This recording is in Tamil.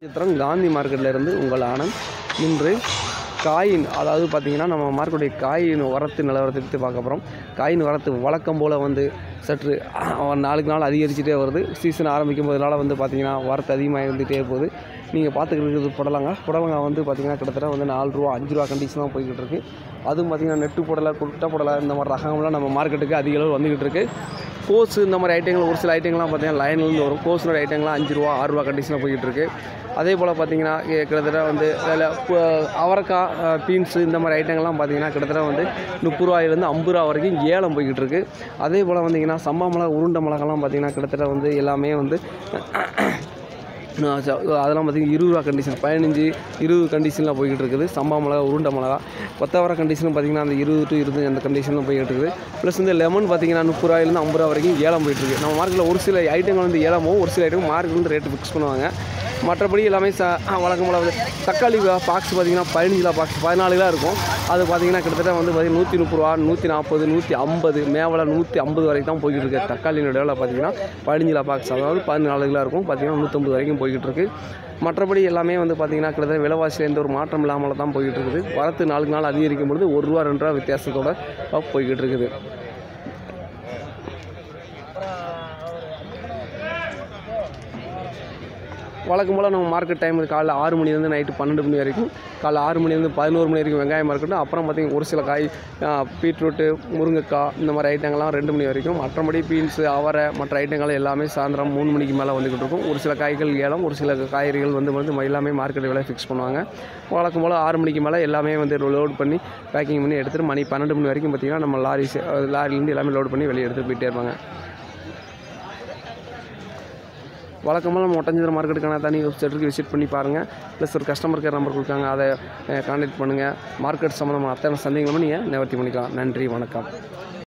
சித்திரம் காந்தி மார்க்கெட்டில் இருந்து உங்கள் ஆனந்த் இன்று காயின் அதாவது பார்த்தீங்கன்னா நம்ம மார்க்கெட்டுடைய காயின் வரத்து நிலவரத்தை பற்றி பார்க்க போகிறோம் காயின் வரத்து வழக்கம் போல் வந்து சற்று அஹ், நாளுக்கு நாள் அதிகரிச்சுட்டே வருது சீசன் ஆரம்பிக்கும் போதனால வந்து பார்த்தீங்கன்னா வரத்து அதிகமாக இருந்துகிட்டே போகுது நீங்கள் பார்த்துக்கிட்டு இருக்கிறது புடலங்காய் புடலங்காய் வந்து பார்த்தீங்கன்னா கிட்டத்தட்ட வந்து நாலு ரூபா அஞ்சு ரூபா கண்டிஷன் தான் போய்கிட்டு இருக்கு அதுவும் பார்த்தீங்கன்னா நெட்டு புடலை குட்டை புடலை இந்த மாதிரி ரகங்கள்லாம் நம்ம மார்க்கெட்டுக்கு அதிக அளவு வந்துக்கிட்டு இருக்கு கோஸ் இந்த மாதிரி ஐட்டங்கள் ஒரு சில ஐட்டங்கள்லாம் பார்த்தீங்கன்னா லைன்லேருந்து வரும் கோஸோட ஐட்டங்கள்லாம் அஞ்சு ரூபா ஆறு ரூபா கண்டிஷனில் போய்கிட்டு இருக்கு அதே போல் பார்த்தீங்கன்னா இ- கிட்டத்தட்ட வந்து அதில் அவரைக்காய் பீன்ஸு இந்த மாதிரி ஐட்டங்கள்லாம் பார்த்தீங்கன்னா கிட்டத்தட்ட வந்து முப்பது ரூபாயிலேருந்து ஐம்பது ரூபா வரைக்கும் ஏலம் போய்கிட்டு இருக்கு அதே போல் வந்தீங்கன்னா சம்பா மிளகா உருண்டை மிளகாலாம் பார்த்தீங்கன்னா கிட்டத்தட்ட வந்து எல்லாமே வந்து நான் ச- அதெல்லாம் பார்த்தீங்கன்னா இருபது ரூபா கண்டிஷன் பதினஞ்சு இருபது கண்டிஷனில் போய்கிட்டு இருக்குது சம்பா மிளகா உருண்டை மிளகா கொத்தவரை கண்டிஷன் பார்த்தீங்கன்னா அந்த இருபது டு இருபது அந்த கண்டிஷனில் போய்கிட்டு இருக்குது ப்ளஸ் இந்த லெமன் பார்த்தீங்கன்னா முப்பது ரூபாயிலேருந்து ஐம்பது ரூபா வரைக்கும் ஏலம் போயிட்டு இருக்கு நம்ம மார்க்கெட்டில் ஒரு சில ஐட்டங்கள் வந்து ஏலமோ ஒரு சில ஐட்டம் மார்க்கெட் வந்து ரேட்டு ஃபிக்ஸ் பண்ணுவாங்க மற்றபடி எல்லாமே ச வழக்கம் போல வந்து தக்காளி பாக்ஸ் பார்த்தீங்கன்னா பதினஞ்சு கிலோ பாக்ஸ் பதினாலு கிலோ இருக்கும் அது பார்த்தீங்கன்னா கிட்டத்தட்ட வந்து பார்த்தீங்கன்னா நூற்றி முப்பது ரூபா நூற்றி நாற்பது நூற்றி ஐம்பது மேவலை நூற்றி ஐம்பது வரைக்கும் தான் போய்கிட்டு இருக்கு தக்காளியோட விலை பார்த்தீங்கன்னா பதினஞ்சு கிலோ பாக்ஸ் அதாவது பதினாலு கிலோ இருக்கும் பார்த்தீங்கன்னா நூற்றம்பது வரைக்கும் போய்கிட்டு இருக்கு மற்றபடி எல்லாமே வந்து பார்த்தீங்கன்னா கிட்டத்தட்ட விலைவாசியில் எந்த ஒரு மாற்றம் இல்லாமல் தான் போய்கிட்டு இருக்குது வரத்து நாளுக்கு நாள் அதிகரிக்கும் பொழுது ஒரு ரூபா ரெண்டு ரூபா வித்தியாசத்தோட போய்கிட்டு இருக்குது வழக்கம் போல் நம்ம மார்க்கெட் டைம் காலைல ஆறு மணிலேருந்து நைட்டு பன்னெண்டு மணி வரைக்கும் காலைல ஆறு மணிலேருந்து பதினோரு மணி வரைக்கும் வெங்காயம் இருக்கட்டும் அப்புறம் பார்த்திங்கன்னா ஒரு சில காய் ஆ, பீட்ரூட்டு முருங்கைக்காய் இந்த மாதிரி ஐட்டங்கள்லாம் ரெண்டு மணி வரைக்கும் மற்றபடி பீன்ஸு அவரை மற்ற ஐட்டங்கள் எல்லாமே சாயந்தரம் மூணு மணிக்கு மேலே வந்துக்கிட்டு இருக்கும் ஒரு சில காய்கள் ஏலம் ஒரு சில காய்கறிகள் வந்து வந்து எல்லாமே மார்க்கெட் விலை ஃபிக்ஸ் பண்ணுவாங்க வழக்கம் போல் ஆறு மணிக்கு மேலே எல்லாமே வந்து லோட் பண்ணி பேக்கிங் பண்ணி எடுத்துகிட்டு மணி பன்னெண்டு மணி வரைக்கும் பார்த்திங்கன்னா நம்ம லாரி லாரிலேருந்து எல்லாமே லோட் பண்ணி வெளியே எடுத்துகிட்டு போயிட்டே இருப்பாங்க வழக்கமாக நம்ம ஒட்டஞ்சந்திர மார்க்கெட்டுக்கான தனி வெப்சைட்டுக்கு விசிட் பண்ணி பாருங்கள் ப்ளஸ் ஒரு கஸ்டமர் கேர் நம்பர் கொடுக்காங்க அதை கான்டாக்ட் பண்ணுங்கள் மார்க்கெட் சம்மந்தமான அத்தனை சந்தேகங்களும் நீங்கள் நிவர்த்தி பண்ணிக்கலாம் நன்றி வணக்கம்